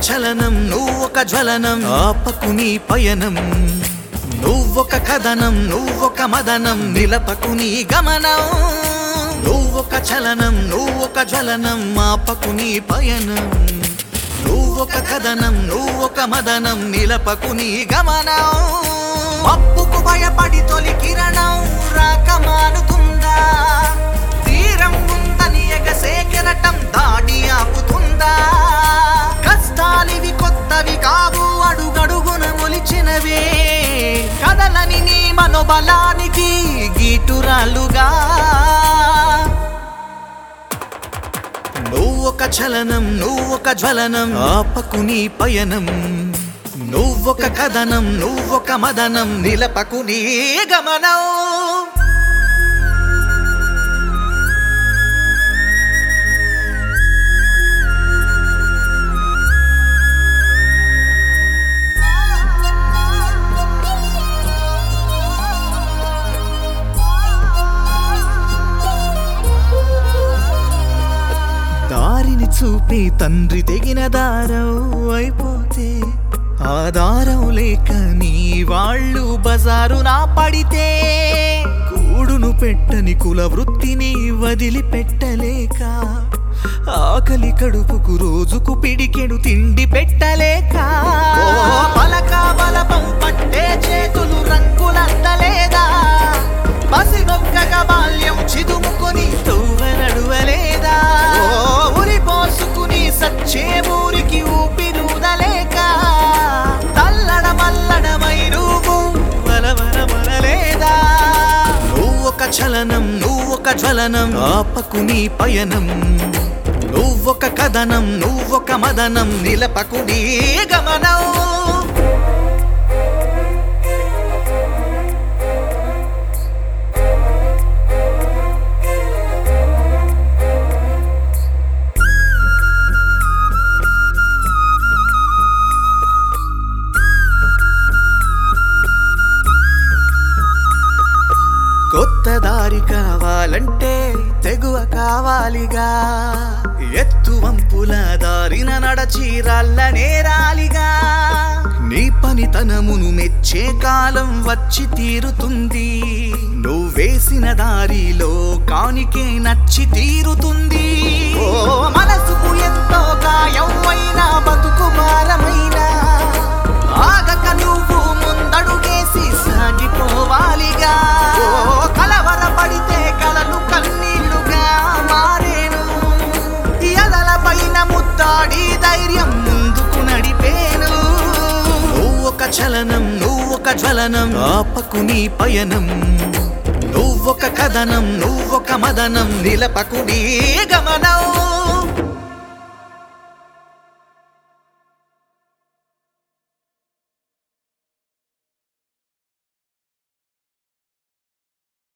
చలనం నువ్వొక జ్వలనం ఆపకు నీ పయనం నువ్వొక కథనం నువ్వొక మదనం నిలపకు నీ గమనం నువ్వొక చలనం నువ్వొక జ్వలనం ఆపకు నీ పయనం నువ్వొక కథనం నువ్వొక మదనం నిలపకు నీ గమనం అప్పుకు భయపడి తొలి కిరణం రాక మానుతుందా తీరం ఉందని ఎగసే కెరటం దాడి ఆపుతుందా కష్టాలివి కొత్తవి కావు అడుగడుగున మొలిచినవే కదలని నీ మనోబలానికి గీటురాలుగా నువ్వొక చలనం నువ్వొక జ్వలనం ఆపకు నీ పయనం నువ్వొక కథనం నువ్వొక మదనం నిలపకు నీ గమనం దారిని చూపి తండ్రి తెగిన దారం అయిపోతే ఆ దారం లేక నీ వాళ్ళు బజారు నా పడితే కూడును పెట్టని కుల వృత్తిని వదిలిపెట్టలేక ఆకలి కడుపుకు రోజుకు పిడికెడు తిండి పెట్టలేక ఓ పలక బలపం పట్టే చేతులు రంగులందలేదా పసిగొక్కగా బాల్యం చిదుముకొని తవ్వ నడువలేదా ఓ ఉరి పోసుకుని సచ్చే ఊరికి ఊపిరుదలేక తల్లడ మల్లడమై నువ్వు వలవల వలలేదా నువ్వొక చలనం నువ్వొక జ్వలనం ఆపకు నీ పయనం నువ్వొక కథనం నువ్వొక మదనం నిలపకు నీ గమనం కొత్త దారి కావాలంటే తెగువ కావాలిగా ఎత్తు వంపుల దారిన నడచి రాళ్ళ నేరాలిగా నీ పనితనమును మెచ్చే కాలం వచ్చి తీరుతుంది నువ్వేసిన దారిలో కానికే నచ్చి తీరుతుంది ఓ మనసుకు ఎంతో గాయం అయినా బతుకు భారమైనా ఆగక నువ్వు ముందడుగేసి సాగిపోవాలిగా ఓ కలవరపడితే కలలు కన్నీళ్లుగా మారేను ఎదల పైన ముద్దాడి ధైర్యం ముందుకు నడిపేను నువ్వొక చలనం నువ్వొక జ్వలనం ఆపకు నీ పయనం నువ్వొక కథనం నువ్వొక మదనం నిలపకు నీ గమనం